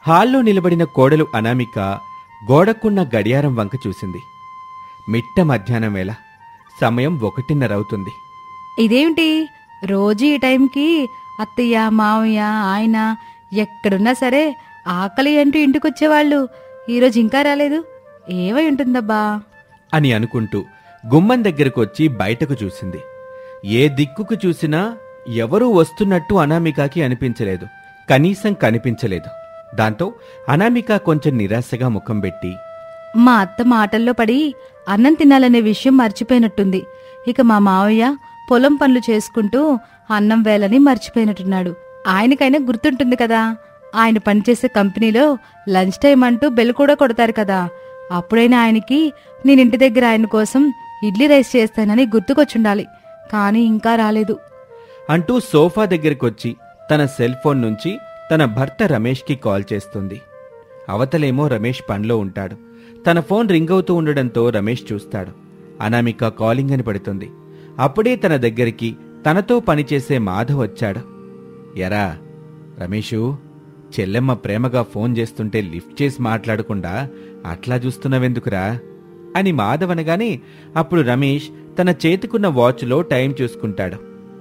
హాల్లో నిలబడిన కోడలు అనామిక గోడకున్న గడియారం వంక చూసింది మిట్ట మధ్యాహ్నం వేళ సమయం ఒకటిన్నర అవుతుంది ఇదేమిటి రోజు ఈ టైంకి అత్తయ్య మావయ్య ఆయన ఎక్కడున్నా సరే ఆకలి అంటూ ఇంటికొచ్చేవాళ్ళు ఈరోజు ఇంకా రాలేదు ఏమై ఉంటుందబ్బా అని అనుకుంటూ గుమ్మం దగ్గరకు వచ్చి బయటకు చూసింది ఏ దిక్కుకు చూసినా ఎవరూ వస్తున్నట్టు అనామికకి అనిపించలేదు కనీసం కనిపించలేదు దాంతో అనామిక కొంచెం నిరాశగా ముఖం పెట్టి మా అత్త మాటల్లో పడి అన్నం తినాలనే విషయం మర్చిపోయినట్టుంది ఇక మా మావయ్య పొలం పనులు చేసుకుంటూ అన్నం వేలని మర్చిపోయినట్టున్నాడు ఆయనకైనా గుర్తుంటుంది కదా ఆయన పనిచేసే కంపెనీలో లంచ్ టైం అంటూ బెల్ కూడా కొడతారు కదా అప్పుడైనా ఆయనకి నేను ఇంటి దగ్గర ఆయన కోసం ఇడ్లీ రైస్ చేస్తానని గుర్తుకొచ్చుండాలి కానీ ఇంకా రాలేదు అంటూ సోఫా దగ్గరకొచ్చి తన సెల్ ఫోన్ నుంచి తన భర్త రమేష్కి కాల్ చేస్తుంది అవతలేమో రమేష్ పనిలో ఉంటాడు తన ఫోన్ రింగ్ అవుతూ ఉండడంతో రమేష్ చూస్తాడు అనామిక కాలింగ్ అని పడుతుంది అప్పుడే తన దగ్గరికి తనతో పనిచేసే మాధవ్ వచ్చాడు ఎరా రమేషు చెల్లెమ్మ ప్రేమగా ఫోన్ చేస్తుంటే లిఫ్ట్ చేసి మాట్లాడకుండా అట్లా చూస్తున్నావెందుకురా అని మాధవ్ అనగానే అప్పుడు రమేష్ తన చేతికున్న వాచ్లో టైం చూసుకుంటాడు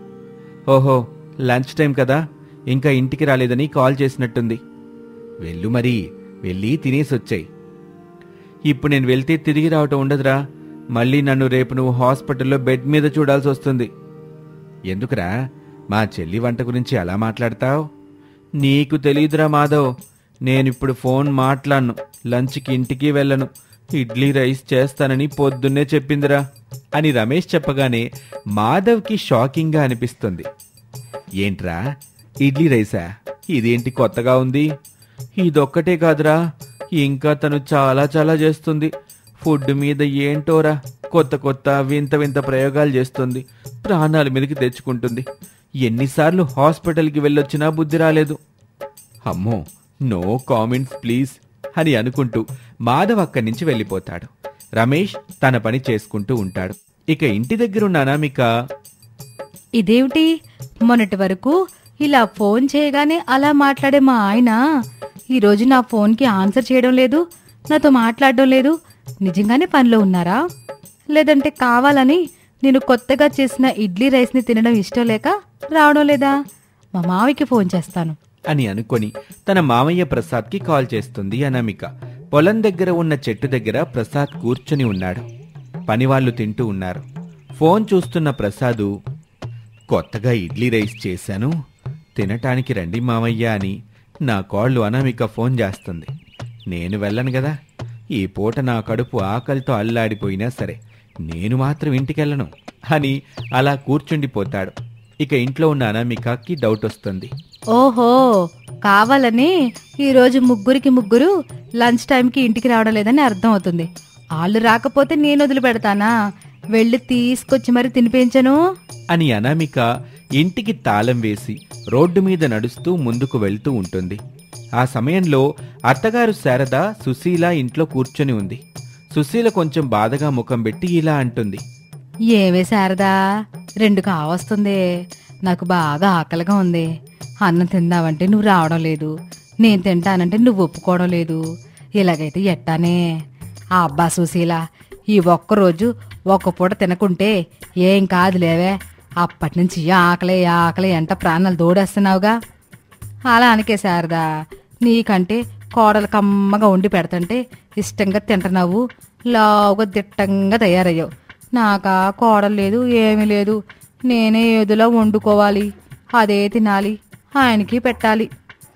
ఓహో లంచ్ టైం కదా ఇంకా ఇంటికి రాలేదని కాల్ చేసినట్టుంది వెళ్ళు మరి వెళ్ళి తినేసొచ్చాయి ఇప్పుడు నేను వెళ్తే తిరిగి రావటం ఉండదురా మళ్ళీ నన్ను రేపు నువ్వు హాస్పిటల్లో బెడ్ మీద చూడాల్సి వస్తుంది ఎందుకురా మా చెల్లి వంట గురించి అలా మాట్లాడతావు నీకు తెలియదురా మాధవ్ నేనిప్పుడు ఫోన్ మాట్లాడను లంచ్కి ఇంటికి వెళ్ళను ఇడ్లీ రైస్ చేస్తానని పొద్దున్నే చెప్పిందిరా అని రమేష్ చెప్పగానే మాధవ్కి షాకింగ్గా అనిపిస్తుంది ఏంట్రా ఇడ్లీ రైసా ఇదేంటి కొత్తగా ఉంది ఇదొక్కటే కాదురా ఇంకా తను చాలా చాలా చేస్తుంది ఫుడ్ మీద ఏంటోరా కొత్త కొత్త వింత వింత ప్రయోగాలు చేస్తుంది ప్రాణాల మీదకి తెచ్చుకుంటుంది ఎన్నిసార్లు హాస్పిటల్కి వెళ్ళొచ్చినా బుద్ధి రాలేదు అమ్మో నో కామెంట్స్ ప్లీజ్ అని అనుకుంటూ మాధవ్ అక్కడి నుంచి వెళ్ళిపోతాడు రమేష్ తన పని చేసుకుంటూ ఉంటాడు ఇక ఇంటి దగ్గరున్న అనామిక ఇదేమిటి మొన్నటి వరకు ఇలా ఫోన్ చేయగానే అలా మాట్లాడే మా ఆయన ఈరోజు నా ఫోన్కి ఆన్సర్ చేయడం లేదు నాతో మాట్లాడడం లేదు నిజంగానే పనిలో ఉన్నారా లేదంటే కావాలని నేను కొత్తగా చేసిన ఇడ్లీ రైస్ని తినడం ఇష్టం లేక రావడం లేదా మా మావికి ఫోన్ చేస్తాను అని అనుకొని తన మామయ్య ప్రసాద్కి కాల్ చేస్తుంది అనామిక పొలం దగ్గర ఉన్న చెట్టు దగ్గర ప్రసాద్ కూర్చొని ఉన్నాడు పనివాళ్లు తింటూ ఉన్నారు ఫోన్ చూస్తున్న ప్రసాదు కొత్తగా ఇడ్లీ రైస్ చేశాను తినటానికి రండి మామయ్య అని నా కాళ్ళు అనామిక ఫోన్ చేస్తుంది నేను వెళ్ళను కదా ఈ పూట నా కడుపు ఆకలితో అల్లాడిపోయినా సరే నేను మాత్రం ఇంటికెళ్ళను అని అలా కూర్చుండిపోతాడు ఇక ఇంట్లో ఉన్న అనామికకి డౌట్ వస్తుంది ఓహో కావాలని ఈరోజు ముగ్గురికి ముగ్గురు లంచ్ టైంకి ఇంటికి రావడం లేదని అర్థం అవుతుంది వాళ్ళు రాకపోతే నేను వదిలిపెడతానా వెళ్ళి తీసుకొచ్చి మరి తినిపించను అని అనామిక ఇంటికి తాళం వేసి రోడ్డు మీద నడుస్తూ ముందుకు వెళ్తూ ఉంటుంది ఆ సమయంలో అత్తగారు శారద సుశీల ఇంట్లో కూర్చొని ఉంది సుశీల కొంచెం బాధగా ముఖం పెట్టి ఇలా అంటుంది ఏవే శారదా రెండు కావస్తుంది నాకు బాగా ఆకలిగా ఉంది అన్నం తిందామంటే నువ్వు రావడం లేదు నేను తింటానంటే నువ్వు ఒప్పుకోవడం లేదు ఇలాగైతే ఎట్టానే ఆ అబ్బా సుశీల ఈ ఒక్కరోజు ఒక్క పూట తినకుంటే ఏం కాదు లేవే అప్పటి నుంచి ఆకలి ఆకలి ఎంట ప్రాణాలు దోడేస్తున్నావుగా అలా అనకే శారదా నీకంటే కోడలు కమ్మగా వండి పెడతంటే ఇష్టంగా తింటున్నావు లావుగా దిట్టంగా తయారయ్యావు నాకా కోడలు లేదు ఏమీ లేదు నేనే ఏదిలో వండుకోవాలి అదే తినాలి ఆయనకి పెట్టాలి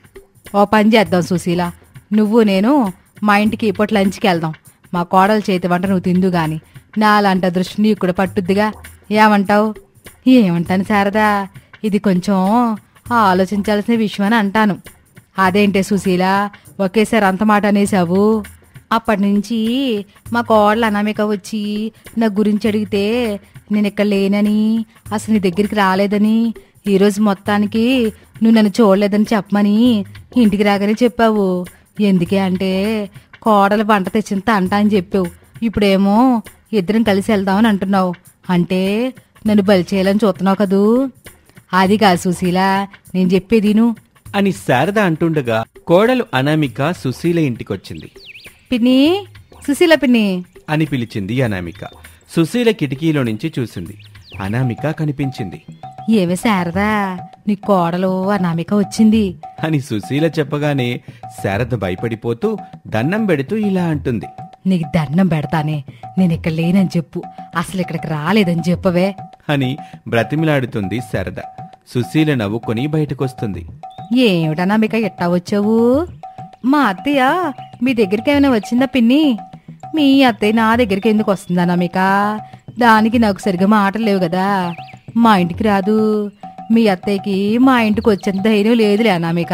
ఓ పని చేద్దాం సుశీల నువ్వు నేను మా ఇంటికి ఇప్పుడు లంచ్కి వెళ్దాం మా కోడల చేతి వంట నువ్వు తిందు గాని నాలంట దృష్టి నీకు కూడా పట్టుద్దిగా ఏమంటావు ఏమంటాను శారదా ఇది కొంచెం ఆలోచించాల్సిన విషయం అని అంటాను అదేంటే సుశీల ఒకేసారి అంత మాట అనేసావు అప్పటి నుంచి మా కోడలు అనామిక వచ్చి నా గురించి అడిగితే నేను ఇక్కడ లేనని అసలు నీ దగ్గరికి రాలేదని ఈరోజు మొత్తానికి నువ్వు నన్ను చూడలేదని చెప్పమని ఇంటికి రాగానే చెప్పావు ఎందుకే అంటే కోడలు వంట తెచ్చింత అంట అని చెప్పావు ఇప్పుడేమో ఇద్దరం కలిసి వెళ్దామని అంటున్నావు అంటే నన్ను బలి చేయాలని చూస్తున్నావు కదూ అది కాదు సుశీల నేను చెప్పేది నువ్వు అని శారద అంటుండగా కోడలు అనామిక సుశీల ఇంటికొచ్చింది పిన్ని సుశీల పిన్ని అని పిలిచింది అనామిక సుశీల కిటికీలో నుంచి చూసింది అనామిక కనిపించింది ఏమి శారదా నీ కోడలు అనామిక వచ్చింది అని సుశీల చెప్పగానే శారద భయపడిపోతూ దన్నం పెడుతూ ఇలా అంటుంది నీకు దండం పెడతానే నేను ఇక్కడ లేనని చెప్పు అసలు ఇక్కడికి రాలేదని చెప్పవే అని బ్రతిమిలాడుతుంది శారద సుశీల నవ్వుకొని బయటకొస్తుంది ఏమిటనామిక ఎట్టా వచ్చావు మా అత్తయ్య మీ దగ్గరికి ఏమైనా వచ్చిందా పిన్ని మీ అత్తయ్య నా దగ్గరికి ఎందుకు వస్తుందా నమిక దానికి నాకు సరిగా మాటలు లేవు కదా మా ఇంటికి రాదు మీ అత్తయ్యకి మా ఇంటికి వచ్చేంత ధైర్యం లేదులే అనామిక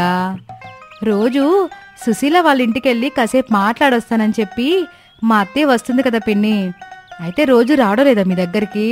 రోజు సుశీల వాళ్ళ ఇంటికి వెళ్ళి కాసేపు మాట్లాడొస్తానని చెప్పి మా అత్తయ్య వస్తుంది కదా పిన్ని అయితే రోజు రావడం లేదా మీ దగ్గరికి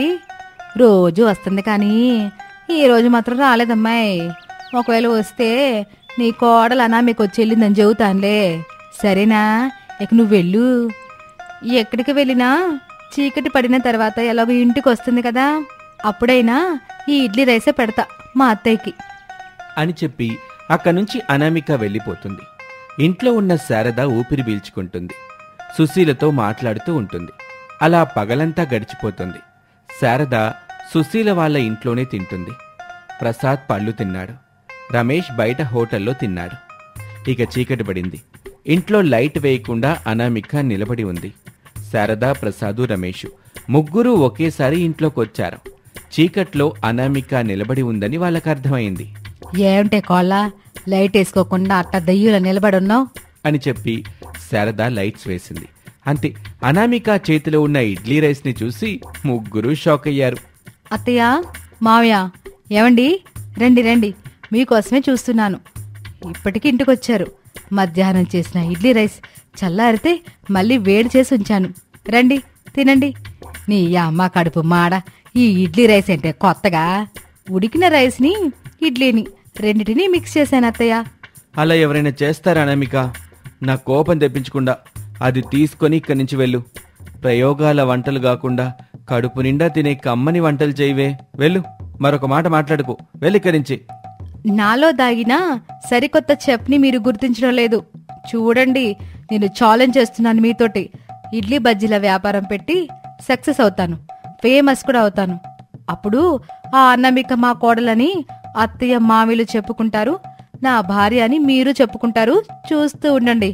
రోజు వస్తుంది కానీ ఈ రోజు మాత్రం రాలేదమ్మాయి ఒకవేళ వస్తే నీ కోడలు అనామిక వచ్చి వెళ్ళిందని చెబుతానులే సరేనా ఇక నువ్వు వెళ్ళు ఎక్కడికి వెళ్ళినా చీకటి పడిన తర్వాత ఎలాగో ఇంటికి వస్తుంది కదా అప్పుడైనా ఈ ఇడ్లీ రైసే పెడతా మా అత్తయ్యకి అని చెప్పి అక్కడి నుంచి అనామిక వెళ్ళిపోతుంది ఇంట్లో ఉన్న శారద ఊపిరి పీల్చుకుంటుంది సుశీలతో మాట్లాడుతూ ఉంటుంది అలా పగలంతా గడిచిపోతుంది శారద సుశీల వాళ్ళ ఇంట్లోనే తింటుంది ప్రసాద్ పళ్ళు తిన్నాడు రమేష్ బయట హోటల్లో తిన్నాడు ఇక చీకటి పడింది ఇంట్లో లైట్ వేయకుండా అనామిక నిలబడి ఉంది శారద ప్రసాదు రమేషు ముగ్గురు ఒకేసారి ఇంట్లోకొచ్చారు చీకట్లో అనామిక నిలబడి ఉందని వాళ్ళకి అర్థమైంది ఏమిటే కోళ్ళ లైట్ వేసుకోకుండా అట్ట దయ్యుల నిలబడున్నావు అని చెప్పి శారద లైట్స్ వేసింది అంతే అనామిక చేతిలో ఉన్న ఇడ్లీ రైస్ని చూసి ముగ్గురు షాక్ అయ్యారు అత్తయ్య మావయ్య ఏమండి రండి రండి మీకోసమే చూస్తున్నాను ఇప్పటికి ఇంటికొచ్చారు మధ్యాహ్నం చేసిన ఇడ్లీ రైస్ చల్లారితే మళ్ళీ వేడి చేసి ఉంచాను రండి తినండి నీ అమ్మ కడుపు మాడ ఈ ఇడ్లీ రైస్ అంటే కొత్తగా ఉడికిన రైస్ని ఇడ్లీని రెండిటిని మిక్స్ చేశాను అత్తయ్య అలా ఎవరైనా చేస్తారా అనామిక నా కోపం తెప్పించకుండా అది తీసుకొని ఇక్కడి నుంచి వెళ్ళు ప్రయోగాల వంటలు కాకుండా కడుపు నిండా తినే కమ్మని వంటలు చేయవే వెళ్ళు మరొక మాట మాట్లాడుకో వెళ్ళి ఇక్కడి నుంచి నాలో దాగిన సరికొత్త చెఫ్ని మీరు గుర్తించడం లేదు చూడండి నేను ఛాలెంజ్ చేస్తున్నాను మీతోటి ఇడ్లీ బజ్జీల వ్యాపారం పెట్టి సక్సెస్ అవుతాను ఫేమస్ కూడా అవుతాను అప్పుడు ఆ అన్నమిక మా కోడలని అత్తయ్య మామిలు చెప్పుకుంటారు నా భార్య అని మీరు చెప్పుకుంటారు చూస్తూ ఉండండి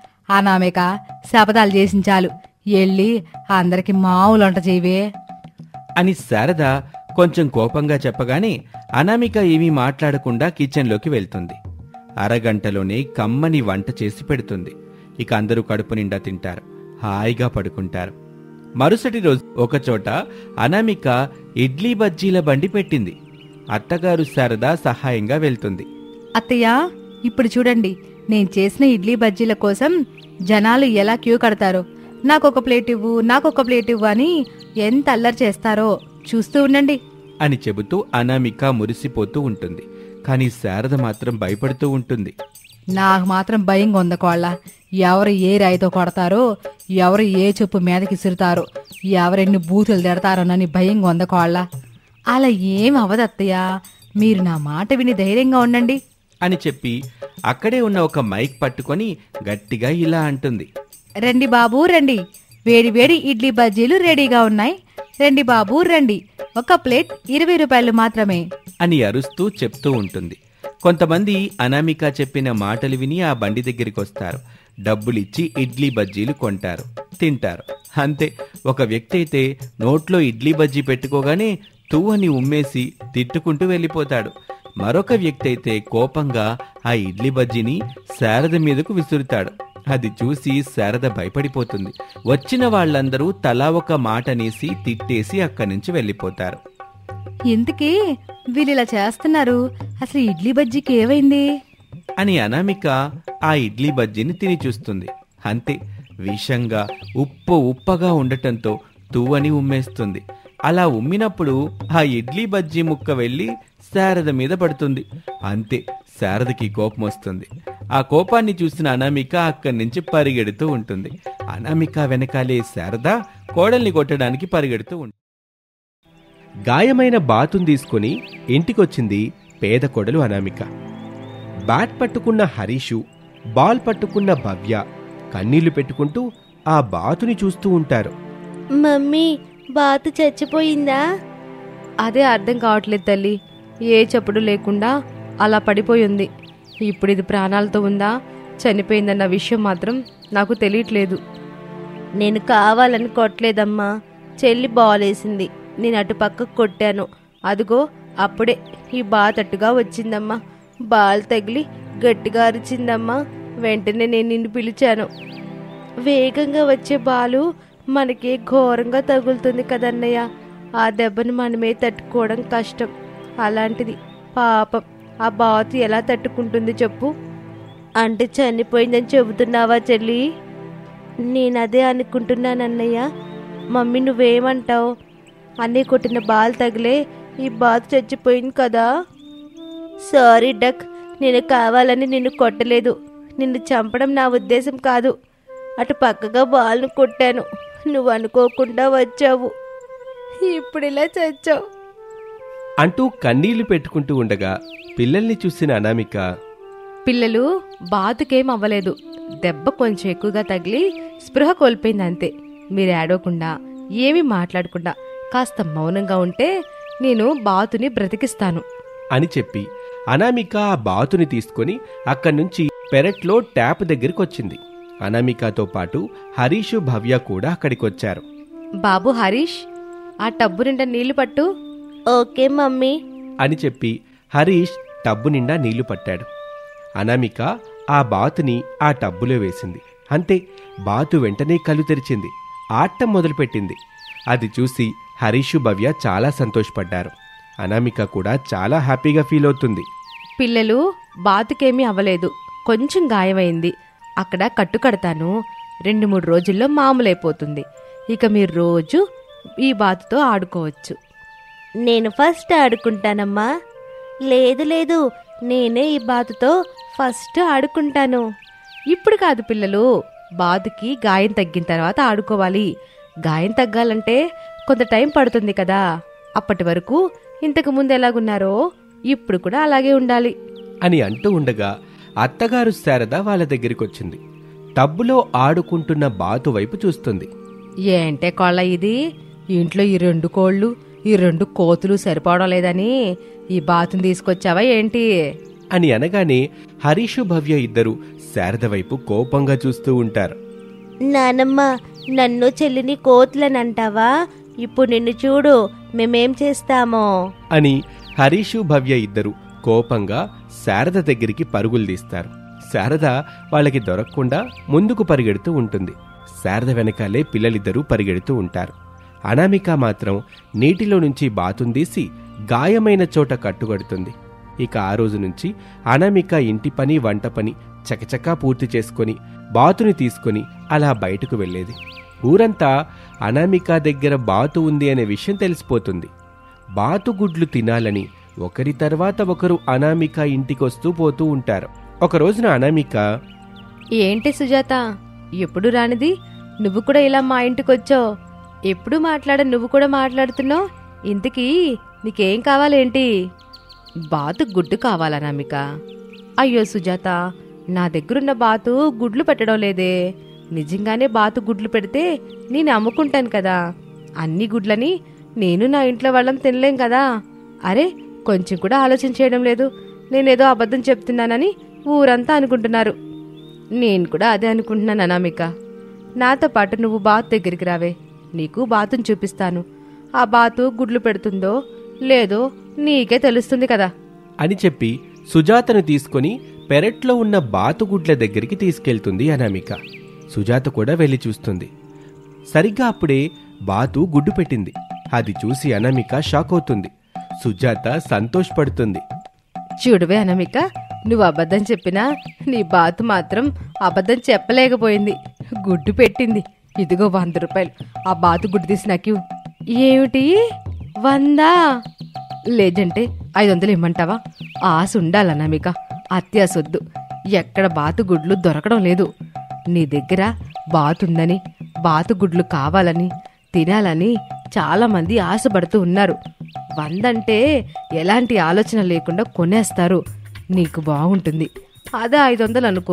అనామిక శపథాలు చేసించాలు ఎళ్ళి అందరికి మామూలు వంట చేయవే అని శారద కొంచెం కోపంగా చెప్పగానే అనామిక ఏమీ మాట్లాడకుండా కిచెన్లోకి వెళ్తుంది అరగంటలోనే కమ్మని వంట చేసి పెడుతుంది ఇక అందరూ కడుపు నిండా తింటారు హాయిగా పడుకుంటారు మరుసటి రోజు ఒకచోట అనామిక ఇడ్లీ బజ్జీల బండి పెట్టింది అత్తగారు శారద సహాయంగా వెళ్తుంది అత్తయ్య ఇప్పుడు చూడండి నేను చేసిన ఇడ్లీ బజ్జీల కోసం జనాలు ఎలా క్యూ కడతారో నాకొక ప్లేట్ ఇవ్వు నాకొక ప్లేట్ ఇవ్వు అని ఎంత అల్లరి చేస్తారో చూస్తూ ఉండండి అని చెబుతూ అనామిక మురిసిపోతూ ఉంటుంది కానీ శారద మాత్రం భయపడుతూ ఉంటుంది నాకు మాత్రం భయంగా ఉంది కోళ్ళ ఎవరు ఏ రాయితో కొడతారో ఎవరు ఏ చెప్పు మీదకి ఇసురుతారో ఎవరెన్ని బూతులు తిడతారోనని భయంగా ఉంది కోళ్ళ అలా ఏం అవ్వదు అత్తయ్య మీరు నా మాట విని ధైర్యంగా ఉండండి అని చెప్పి అక్కడే ఉన్న ఒక మైక్ పట్టుకొని గట్టిగా ఇలా అంటుంది రండి బాబు రండి వేడి వేడి ఇడ్లీ బజ్జీలు రెడీగా ఉన్నాయి రండి బాబు రండి ఒక ప్లేట్ ఇరవై రూపాయలు మాత్రమే అని అరుస్తూ చెప్తూ ఉంటుంది కొంతమంది అనామిక చెప్పిన మాటలు విని ఆ బండి దగ్గరికి వస్తారు డబ్బులిచ్చి ఇడ్లీ బజ్జీలు కొంటారు తింటారు అంతే ఒక వ్యక్తి అయితే నోట్లో ఇడ్లీ బజ్జీ పెట్టుకోగానే తువ్వని ఉమ్మేసి తిట్టుకుంటూ వెళ్ళిపోతాడు మరొక వ్యక్తి అయితే కోపంగా ఆ ఇడ్లీ బజ్జీని శారద మీదకు విసురుతాడు అది చూసి శారద భయపడిపోతుంది వచ్చిన వాళ్ళందరూ తలా ఒక మాట అనేసి తిట్టేసి అక్కడి నుంచి వెళ్ళిపోతారు ఇంతకీ వీళ్ళు ఇలా చేస్తున్నారు అసలు ఇడ్లీ బజ్జీకి ఏమైంది అని అనామిక ఆ ఇడ్లీ బజ్జీని తిని చూస్తుంది అంతే విషంగా ఉప్పు ఉప్పగా ఉండటంతో తువ్వని ఉమ్మేస్తుంది అలా ఉమ్మినప్పుడు ఆ ఇడ్లీ బజ్జీ ముక్క వెళ్ళి శారద మీద పడుతుంది అంతే శారదకి కోపం వస్తుంది ఆ కోపాన్ని చూసిన అనామిక అక్కడి నుంచి పరిగెడుతూ ఉంటుంది అనామిక వెనకాలే శారద కోడల్ని కొట్టడానికి పరిగెడుతూ ఉంటుంది గాయమైన బాతును తీసుకుని ఇంటికొచ్చింది పేద కొడలు అనామిక బ్యాట్ పట్టుకున్న హరీషు బాల్ పట్టుకున్న భవ్య కన్నీళ్లు పెట్టుకుంటూ ఆ బాతుని చూస్తూ ఉంటారు మమ్మీ బాతు చచ్చిపోయిందా అదే అర్థం కావట్లేదు తల్లి ఏ చప్పుడు లేకుండా అలా పడిపోయింది ఇప్పుడు ఇది ప్రాణాలతో ఉందా చనిపోయిందన్న విషయం మాత్రం నాకు తెలియట్లేదు నేను కావాలని కొట్టలేదమ్మా చెల్లి బాలేసింది నేను అటు పక్కకు కొట్టాను అదిగో అప్పుడే ఈ బాతట్టుగా వచ్చిందమ్మా బాల్ తగిలి గట్టిగా అరిచిందమ్మా వెంటనే నేను నిన్ను పిలిచాను వేగంగా వచ్చే బాలు మనకి ఘోరంగా తగులుతుంది కదన్నయ్య ఆ దెబ్బను మనమే తట్టుకోవడం కష్టం అలాంటిది పాపం ఆ బాతు ఎలా తట్టుకుంటుంది చెప్పు అంటే చనిపోయిందని చెబుతున్నావా చెల్లి నేను అదే అనుకుంటున్నానన్నయ్య మమ్మీ నువ్వేమంటావు అన్నీ కొట్టిన బాల్ తగిలే ఈ బాతు చచ్చిపోయింది కదా సారీ డక్ నేను కావాలని నిన్ను కొట్టలేదు నిన్ను చంపడం నా ఉద్దేశం కాదు అటు పక్కగా బాల్ను కొట్టాను నువ్వు అనుకోకుండా వచ్చావు ఇప్పుడు ఇలా చచ్చావు అంటూ కన్నీళ్లు పెట్టుకుంటూ ఉండగా పిల్లల్ని చూసిన అనామిక పిల్లలు బాతుకేం అవ్వలేదు దెబ్బ కొంచెం ఎక్కువగా తగిలి స్పృహ కోల్పోయింది అంతే మీరు ఏడవకుండా ఏమీ మాట్లాడకుండా కాస్త మౌనంగా ఉంటే నేను బాతుని బ్రతికిస్తాను అని చెప్పి అనామిక ఆ బాతుని తీసుకొని అక్కడి నుంచి పెరట్లో ట్యాప్ దగ్గరికి వచ్చింది అనామికతో పాటు హరీషు భవ్య కూడా అక్కడికొచ్చారు బాబు హరీష్ ఆ టబ్బు నిండా నీళ్లు పట్టు ఓకే మమ్మీ అని చెప్పి హరీష్ టబ్బు నిండా నీళ్లు పట్టాడు అనామిక ఆ బాతుని ఆ టబ్బులో వేసింది అంతే బాతు వెంటనే కళ్ళు తెరిచింది ఆట్టం మొదలుపెట్టింది అది చూసి హరీషు భవ్య చాలా సంతోషపడ్డారు అనామిక కూడా చాలా హ్యాపీగా ఫీల్ అవుతుంది పిల్లలు బాతుకేమీ అవ్వలేదు కొంచెం గాయమైంది అక్కడ కట్టు కడతాను రెండు మూడు రోజుల్లో మామూలైపోతుంది ఇక మీరు రోజు ఈ బాతుతో ఆడుకోవచ్చు నేను ఫస్ట్ ఆడుకుంటానమ్మా లేదు లేదు నేనే ఈ బాతుతో ఫస్ట్ ఆడుకుంటాను ఇప్పుడు కాదు పిల్లలు బాతుకి గాయం తగ్గిన తర్వాత ఆడుకోవాలి గాయం తగ్గాలంటే కొంత టైం పడుతుంది కదా అప్పటి వరకు ఇంతకు ముందు ఎలాగున్నారో ఇప్పుడు కూడా అలాగే ఉండాలి అని అంటూ ఉండగా అత్తగారు శారద వాళ్ళ దగ్గరికొచ్చింది టబ్బులో ఆడుకుంటున్న బాతు వైపు చూస్తుంది ఏంటే కోళ్ళ ఇది ఇంట్లో ఈ రెండు కోళ్ళు ఈ రెండు కోతులు సరిపోవడం లేదని ఈ బాతుని తీసుకొచ్చావా ఏంటి అని అనగానే హరీషు భవ్య ఇద్దరు శారద వైపు కోపంగా చూస్తూ ఉంటారు నానమ్మ నన్ను చెల్లిని కోతులనంటావా ఇప్పుడు నిన్ను చూడు మేమేం చేస్తామో అని హరీషు భవ్య ఇద్దరు కోపంగా శారద దగ్గరికి పరుగులు తీస్తారు శారద వాళ్ళకి దొరకకుండా ముందుకు పరిగెడుతూ ఉంటుంది శారద వెనకాలే పిల్లలిద్దరూ పరిగెడుతూ ఉంటారు అనామిక మాత్రం నీటిలో నుంచి బాతుం తీసి గాయమైన చోట కట్టుగడుతుంది ఇక ఆ రోజు నుంచి అనామిక ఇంటి పని వంట పని చకచకా పూర్తి చేసుకొని బాతుని తీసుకొని అలా బయటకు వెళ్ళేది ఊరంతా అనామిక దగ్గర బాతు ఉంది అనే విషయం తెలిసిపోతుంది బాతుగుడ్లు తినాలని ఒకరి తర్వాత ఒకరు అనామిక ఇంటికొస్తూ పోతూ ఉంటారు ఒక రోజున అనామిక ఏంటి సుజాత ఎప్పుడు రానిది నువ్వు కూడా ఇలా మా ఇంటికొచ్చావు ఎప్పుడు మాట్లాడ నువ్వు కూడా మాట్లాడుతున్నావు ఇంతకీ నీకేం కావాలేంటి బాతు గుడ్డు కావాలా నమిక అయ్యో సుజాత నా దగ్గరున్న బాతు గుడ్లు పెట్టడం లేదే నిజంగానే బాతు గుడ్లు పెడితే నేను అమ్ముకుంటాను కదా అన్ని గుడ్లని నేను నా ఇంట్లో వాళ్ళం తినలేం కదా అరే కొంచెం కూడా ఆలోచన చేయడం లేదు నేనేదో అబద్ధం చెప్తున్నానని ఊరంతా అనుకుంటున్నారు నేను కూడా అదే అనుకుంటున్నాను అనామిక నాతో పాటు నువ్వు బాతు దగ్గరికి రావే నీకు బాతుని చూపిస్తాను ఆ బాతు గుడ్లు పెడుతుందో లేదో నీకే తెలుస్తుంది కదా అని చెప్పి సుజాతను తీసుకొని పెరట్లో ఉన్న బాతుగుడ్ల దగ్గరికి తీసుకెళ్తుంది అనామిక సుజాత కూడా వెళ్ళి చూస్తుంది సరిగ్గా అప్పుడే బాతు గుడ్డు పెట్టింది అది చూసి అనామిక షాక్ అవుతుంది సుజాత సంతోషపడుతుంది చూడవే అనామిక నువ్వు అబద్ధం చెప్పినా నీ బాతు మాత్రం అబద్ధం చెప్పలేకపోయింది గుడ్డు పెట్టింది ఇదిగో వంద రూపాయలు ఆ బాతు గుడ్డు తీసి నాకు ఇవ్వు. ఏమిటి వందా లేదంటే ఐదు వందలు ఇమ్మంటావా ఆశ ఉండాలన్నామిక అత్యాసొద్దు ఎక్కడ బాతు గుడ్లు దొరకడం లేదు నీ దగ్గర బాతుందని బాతు గుడ్లు కావాలని తినాలని చాలా మంది ఆశపడుతూ ఉన్నారు వందంటే ఎలాంటి ఆలోచన లేకుండా కొనేస్తారు నీకు బాగుంటుంది అదే ఐదు వందలు అనుకో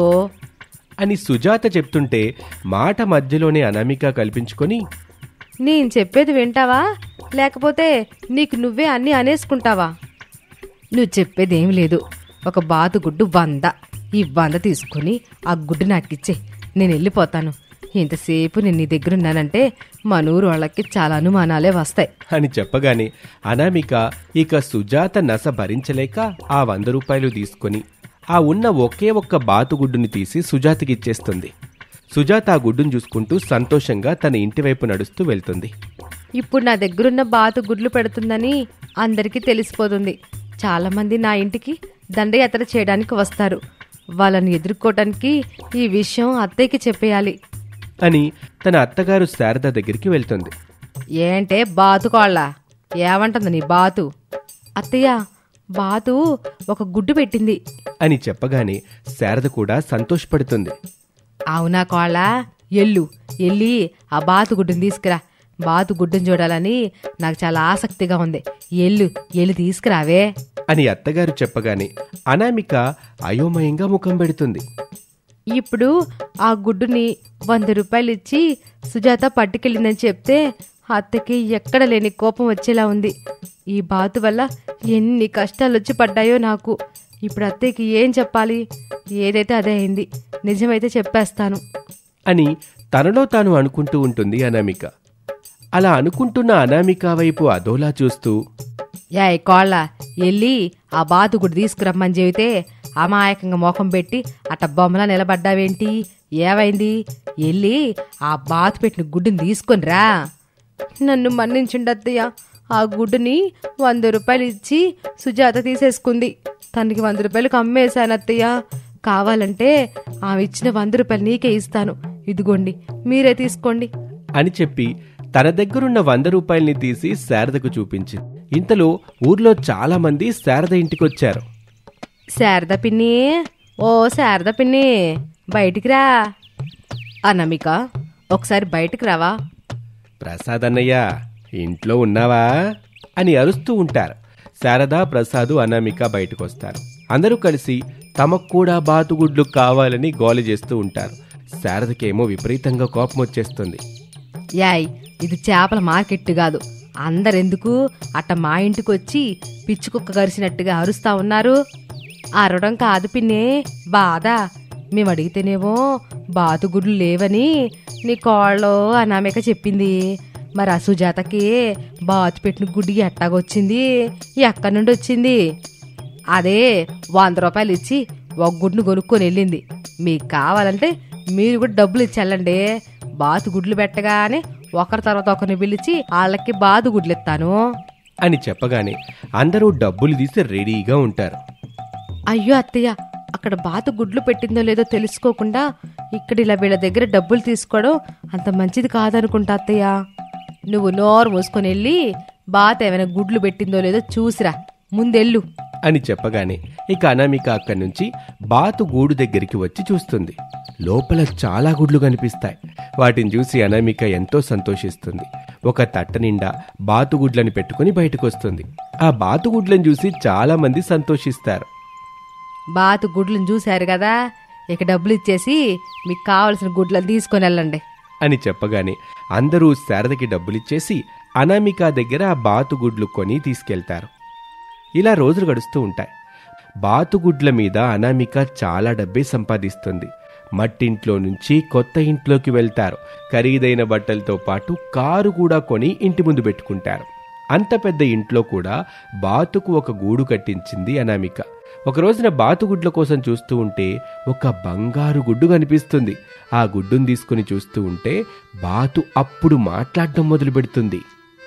అని సుజాత చెప్తుంటే మాట మధ్యలోనే అనామిక కల్పించుకొని నేను చెప్పేది వింటావా లేకపోతే నీకు నువ్వే అన్నీ అనేసుకుంటావా నువ్వు చెప్పేది ఏం లేదు ఒక బాతు గుడ్డు వంద ఈ వంద తీసుకొని ఆ గుడ్డు నాకిచ్చే నేను వెళ్ళిపోతాను ఇంతసేపు నేను నీ దగ్గర ఉన్నానంటే మన ఊరు వాళ్ళకి చాలా అనుమానాలే వస్తాయి అని చెప్పగానే అనామిక ఇక సుజాత నస భరించలేక ఆ వంద రూపాయలు తీసుకొని ఆ ఉన్న ఒకే ఒక్క బాతుగుడ్డుని తీసి సుజాతకి ఇచ్చేస్తుంది సుజాత ఆ గుడ్డును చూసుకుంటూ సంతోషంగా తన ఇంటివైపు నడుస్తూ వెళ్తుంది ఇప్పుడు నా దగ్గరున్న బాతు గుడ్లు పెడుతుందని అందరికీ తెలిసిపోతుంది చాలామంది నా ఇంటికి దండయాత్ర చేయడానికి వస్తారు వాళ్ళని ఎదుర్కోవడానికి ఈ విషయం అత్తయ్యకి చెప్పేయాలి అని తన అత్తగారు శారద దగ్గరికి వెళ్తుంది ఏంటే బాతు కోళ్ళ ఏమంటుంది నీ బాతు అత్తయ్య బాతు ఒక గుడ్డు పెట్టింది అని చెప్పగానే శారద కూడా సంతోషపడుతుంది అవునా కోళ్ళ ఎల్లు ఎల్లి ఆ బాతు గుడ్డుని తీసుకురా బాతు గుడ్డుని చూడాలని నాకు చాలా ఆసక్తిగా ఉంది ఎల్లు ఎల్లు తీసుకురావే అని అత్తగారు చెప్పగానే అనామిక అయోమయంగా ముఖం పెడుతుంది ఇప్పుడు ఆ గుడ్డుని వంద రూపాయలు ఇచ్చి సుజాత పట్టుకెళ్ళిందని చెప్తే అత్తకి ఎక్కడ లేని కోపం వచ్చేలా ఉంది ఈ బాతు వల్ల ఎన్ని కష్టాలు వచ్చి పడ్డాయో నాకు ఇప్పుడు అత్తయ్యకి ఏం చెప్పాలి ఏదైతే అదే అయింది నిజమైతే చెప్పేస్తాను అని తనలో తాను అనుకుంటూ ఉంటుంది అనామిక అలా అనుకుంటున్న అనామిక వైపు అదోలా చూస్తూ యాయ్ కోళ్ళ వెళ్ళి ఆ బాతు గుడ్డు తీసుకురమ్మని చెబితే అమాయకంగా మోఖం పెట్టి అట్ట బొమ్మలా నిలబడ్డావేంటి ఏమైంది వెళ్ళి ఆ బాతు పెట్టిన గుడ్డుని తీసుకొని రా నన్ను మన్నించుండి అత్తయ్య ఆ గుడ్డుని వంద రూపాయలు ఇచ్చి సుజాత తీసేసుకుంది తనకి వంద రూపాయలకు అమ్మేశాను అత్తయ్య కావాలంటే ఆమె ఇచ్చిన వంద రూపాయలు నీకే ఇస్తాను ఇదిగోండి మీరే తీసుకోండి అని చెప్పి తన దగ్గరున్న వంద రూపాయల్ని తీసి శారదకు చూపించింది ఇంతలో ఊర్లో చాలా మంది శారద ఇంటికొచ్చారు శారద పిన్ని ఓ శారద పిన్ని బయటికి రా అన్నమిక ఒకసారి బయటికి రావా ప్రసాద్ అన్నయ్య ఇంట్లో ఉన్నావా అని అరుస్తూ ఉంటారు శారద ప్రసాదు అనామిక బయటకొస్తారు అందరూ కలిసి తమకు కూడా బాతుగుడ్లు కావాలని గోల చేస్తూ ఉంటారు శారదకేమో విపరీతంగా కోపం వచ్చేస్తుంది యాయ్ ఇది చేపల మార్కెట్ కాదు అందరెందుకు అట్ట మా ఇంటికి వచ్చి పిచ్చి కుక్క కరిసినట్టుగా అరుస్తా ఉన్నారు అరవడం కాదు పిన్నే బాధ మేము అడిగితేనేమో బాతుగుడ్లు లేవని నీ కోళ్ళు అనామిక చెప్పింది మరి ఆ సుజాతకి బాతు పెట్టిన గుడ్డి ఎట్టాగొచ్చింది ఎక్కడి నుండి వచ్చింది అదే వంద రూపాయలు ఇచ్చి ఒక గుడ్డును కొనుక్కొని వెళ్ళింది మీకు కావాలంటే మీరు కూడా డబ్బులు ఇచ్చి వెళ్ళండి బాతు గుడ్లు పెట్టగానే ఒకరి తర్వాత ఒకరిని పిలిచి వాళ్ళకి బాతు గుడ్లు ఇస్తాను అని చెప్పగానే అందరూ డబ్బులు తీసి రెడీగా ఉంటారు అయ్యో అత్తయ్య అక్కడ బాతు గుడ్లు పెట్టిందో లేదో తెలుసుకోకుండా ఇక్కడ ఇలా వీళ్ళ దగ్గర డబ్బులు తీసుకోవడం అంత మంచిది కాదనుకుంటా అత్తయ్య నువ్వు నోరు మూసుకొని వెళ్ళి బాత ఏమైనా గుడ్లు పెట్టిందో లేదో చూసిరా ముందెళ్ళు అని చెప్పగానే ఇక అనామిక అక్కడి నుంచి బాతు గూడు దగ్గరికి వచ్చి చూస్తుంది లోపల చాలా గుడ్లు కనిపిస్తాయి వాటిని చూసి అనామిక ఎంతో సంతోషిస్తుంది ఒక తట్ట నిండా బాతుగుడ్లను పెట్టుకుని బయటకొస్తుంది ఆ బాతుగుడ్లను చూసి చాలా మంది సంతోషిస్తారు బాతు గుడ్లను చూశారు కదా ఇక డబ్బులు ఇచ్చేసి మీకు కావలసిన గుడ్లను తీసుకొని వెళ్ళండి అని చెప్పగానే అందరూ శారదకి డబ్బులిచ్చేసి అనామిక దగ్గర ఆ బాతుగుడ్లు కొని తీసుకెళ్తారు ఇలా రోజులు గడుస్తూ ఉంటాయి బాతుగుడ్ల మీద అనామిక చాలా డబ్బే సంపాదిస్తుంది మట్టింట్లో నుంచి కొత్త ఇంట్లోకి వెళ్తారు ఖరీదైన బట్టలతో పాటు కారు కూడా కొని ఇంటి ముందు పెట్టుకుంటారు అంత పెద్ద ఇంట్లో కూడా బాతుకు ఒక గూడు కట్టించింది అనామిక ఒక రోజున బాతుగుడ్ల కోసం చూస్తూ ఉంటే ఒక బంగారు గుడ్డు కనిపిస్తుంది ఆ గుడ్డును తీసుకుని చూస్తూ ఉంటే బాతు అప్పుడు మాట్లాడడం మొదలు పెడుతుంది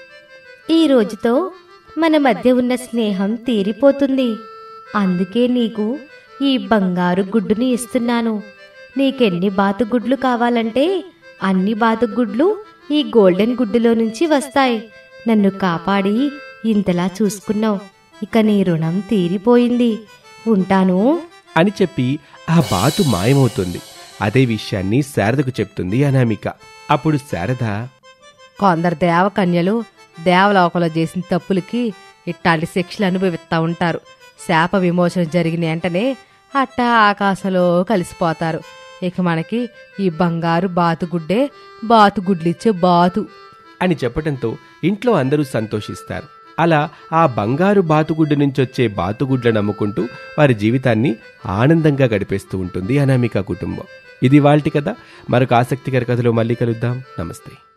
ఈ రోజుతో మన మధ్య ఉన్న స్నేహం తీరిపోతుంది అందుకే నీకు ఈ బంగారు గుడ్డుని ఇస్తున్నాను నీకెన్ని బాతుగుడ్లు కావాలంటే అన్ని బాతుగుడ్లు ఈ గోల్డెన్ గుడ్డులో నుంచి వస్తాయి నన్ను కాపాడి ఇంతలా చూసుకున్నావు ఇక నీ రుణం తీరిపోయింది ఉంటాను అని చెప్పి ఆ బాతు మాయమవుతుంది అదే విషయాన్ని శారదకు చెప్తుంది అనామిక అప్పుడు శారద కొందరు దేవకన్యలు దేవలోకంలో చేసిన తప్పులకి ఇట్లాంటి శిక్షలు అనుభవిస్తూ ఉంటారు శాప విమోచన జరిగిన వెంటనే అట్టా ఆకాశంలో కలిసిపోతారు ఇక మనకి ఈ బంగారు బాతుగుడ్డే బాతుగుడ్లిచ్చే బాతు అని చెప్పటంతో ఇంట్లో అందరూ సంతోషిస్తారు అలా ఆ బంగారు బాతుగుడ్డు నుంచి వచ్చే బాతుగుడ్లను నమ్ముకుంటూ వారి జీవితాన్ని ఆనందంగా గడిపేస్తూ ఉంటుంది అనామిక కుటుంబం ఇది వాళ్ళటి కథ మరొక ఆసక్తికర కథలో మళ్ళీ కలుద్దాం నమస్తే